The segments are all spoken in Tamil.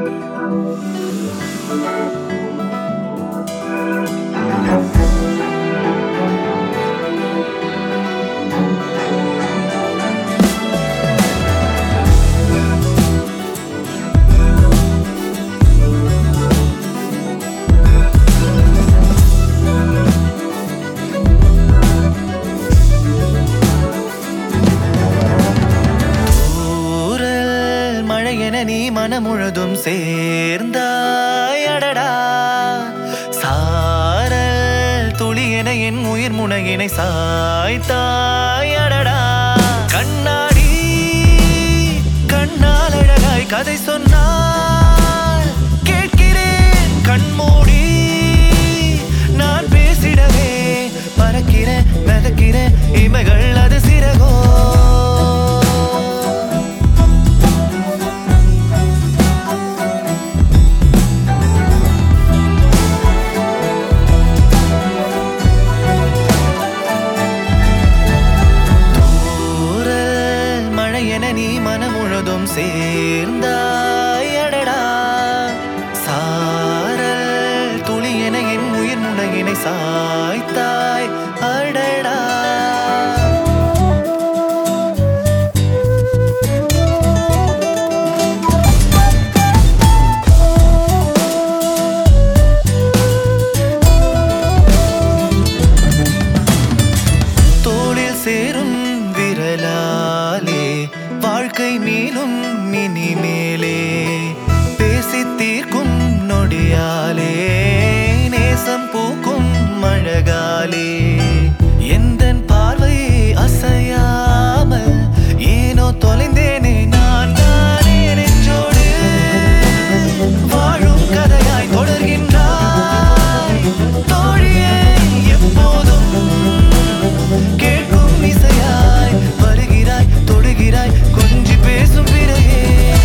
ஊரல் மழை என நீ மனமுழுதும் சேர்ந்தாய் அடடா சாரல் துளி என என் உயிர் முனையினை சாய்த்தாய் அடடா கண்ணாடி கண்ணால் அழகாய் கதை சொன்னால் கேட்கிறேன் கண்மூடி நான் பேசிடவே பறக்கிறேன் மிதக்கிறேன் இமைகள் அது சிறகோ ஊரல் மழை என நீ மனம் முழுதும் சேர்ந்தாய் அடடா சாரல் துளி என என் உயிர் முனையினை சாய்த்தாய் அடடா தோளில் சேரும் விரலாலே வாழ்க்கை மீளும் மினி மேலே பேசி தீர்க்கும் நொடியாலே நேசம் பூக்கும் அழகாலே எந்தன் பார்வை அசையாமல் ஏனோ தொலைந்தேனே நான் தானே நெஞ்சோடு வாழும் கதையாய் தொடர்கின்றாய் தோழியே எப்போதும் கேட்கும் இசையாய் வருகிறாய் தொடுகிறாய் கொஞ்சி பேசும் பிறகே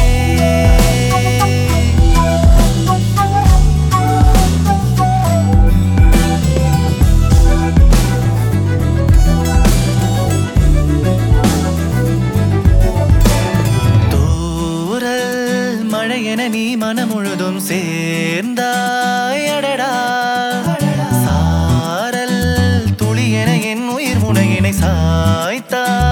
தூரல் மழை என நீ மனம் முழுதும் சேர்ந்தாய் அடடா சாரல் துளி என என் உயிர் முனையினை சாய்த்தாய்